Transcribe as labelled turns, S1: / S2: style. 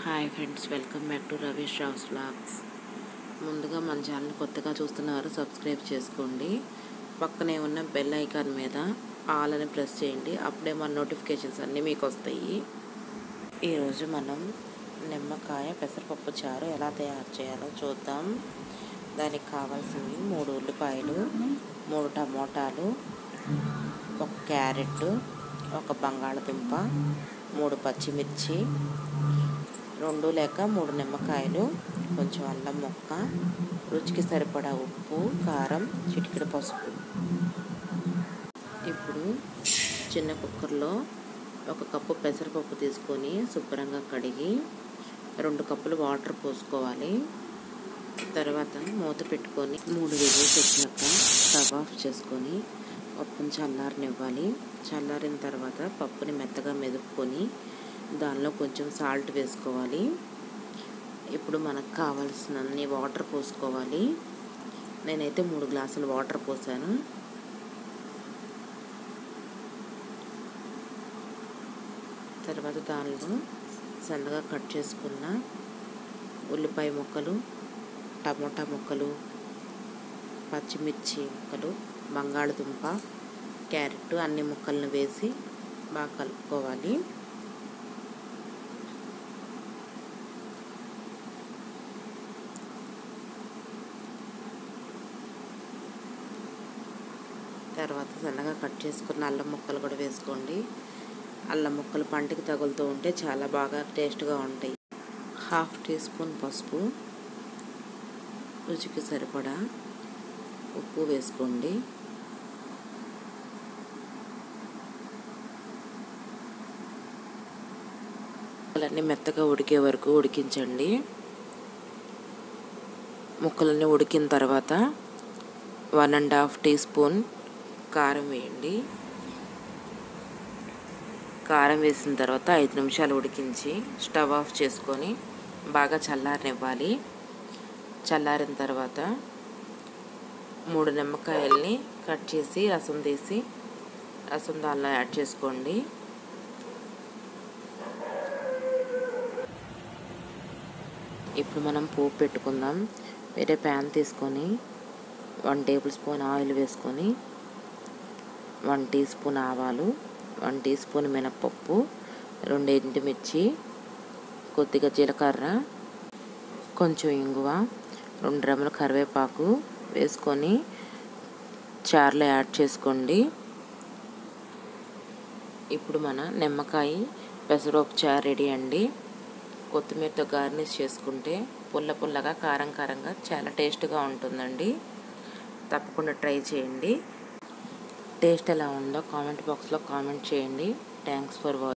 S1: hi friends welcome back to Ravish Rao's vlogs ముందుగా మన channel కొత్తగా చూస్తున్నవారు సబ్స్క్రైబ్ చేసుకోండి పక్కనే ఉన్న బెల్ ఐకాన్ మీద ఆల్ అని ప్రెస్ చేయండి అప్పుడే మన నోటిఫికేషన్స్ అన్నీ మీకు వస్తాయి ఈరోజు మనం నిమ్మకాయ పెసరపప్పు చారు ఎలా తయారు చేయాలో చూద్దాం దానికి కావాల్సినవి మూడు ఉల్లిపాయలు మూడు టమోటాలు ఒక క్యారెట్ ఒక బంగాళదుంప మూడు పచ్చిమిర్చి రెండు లేక మూడు నిమ్మకాయలు కొంచెం అల్లం ముక్క రుచికి సరిపడా ఉప్పు కారం చిటికెడు పసుపు ఇప్పుడు చిన్న కుక్కర్లో ఒక కప్పు పెసరపప్పు తీసుకొని శుభ్రంగా కడిగి రెండు కప్పులు వాటర్ పోసుకోవాలి తర్వాత మూత పెట్టుకొని మూడు విజిల్స్ వచ్చినాక స్టవ్ ఆఫ్ చేసుకొని పప్పుని చల్లారనివ్వాలి చల్లారిన తర్వాత పప్పుని మెత్తగా మెదుపుకొని దానిలో కొంచెం సాల్ట్ వేసుకోవాలి ఇప్పుడు మనకు కావాల్సినన్ని వాటర్ పోసుకోవాలి నేనైతే మూడు గ్లాసులు వాటర్ పోసాను తర్వాత దానిలో సన్నగా కట్ చేసుకున్న ఉల్లిపాయ ముక్కలు టమోటా ముక్కలు పచ్చిమిర్చి ముక్కలు బంగాళదుంప క్యారెట్ అన్ని ముక్కలను వేసి బాగా కలుపుకోవాలి తర్వాత సన్నగా కట్ చేసుకున్న అల్లం ముక్కలు కూడా వేసుకోండి అల్లం ముక్కలు పంటికి తగులుతూ ఉంటే చాలా బాగా టేస్ట్గా ఉంటాయి హాఫ్ టీ స్పూన్ పసుపు రుచికి సరిపడా ఉప్పు వేసుకోండి ముక్కలన్నీ మెత్తగా ఉడికే వరకు ఉడికించండి ముక్కలన్నీ ఉడికిన తర్వాత one and half teaspoon కారం వేయండి కారం వేసిన తర్వాత ఐదు నిమిషాలు ఉడికించి స్టవ్ ఆఫ్ చేసుకొని బాగా చల్లారనివ్వాలి చల్లారిన తర్వాత మూడు నిమ్మకాయల్ని కట్ చేసి రసం తీసి రసం దానిలో యాడ్ చేసుకోండి ఇప్పుడు మనం పోపు పెట్టుకుందాం వేరే ప్యాన్ తీసుకొని వన్ టేబుల్ స్పూన్ ఆయిల్ వేసుకొని వన్ టీ స్పూన్ ఆవాలు వన్ టీ స్పూన్ మినపప్పు రెండు ఎండుమిర్చి కొద్దిగా జీలకర్ర కొంచెం ఇంగువ రెండు రెమ్మల కరివేపాకు వేసుకొని చారులో యాడ్ చేసుకోండి ఇప్పుడు మన నిమ్మకాయ పెసరపప్పు చారు రెడీ అండి కొత్తిమీరతో గార్నిష్ చేసుకుంటే పుల్ల పుల్లగా కారం కారంగా చాలా టేస్ట్గా ఉంటుందండి తప్పకుండా ట్రై చేయండి టేస్ట్ ఎలా ఉందో కామెంట్ బాక్స్లో కామెంట్ చేయండి థ్యాంక్స్ ఫర్ వాచింగ్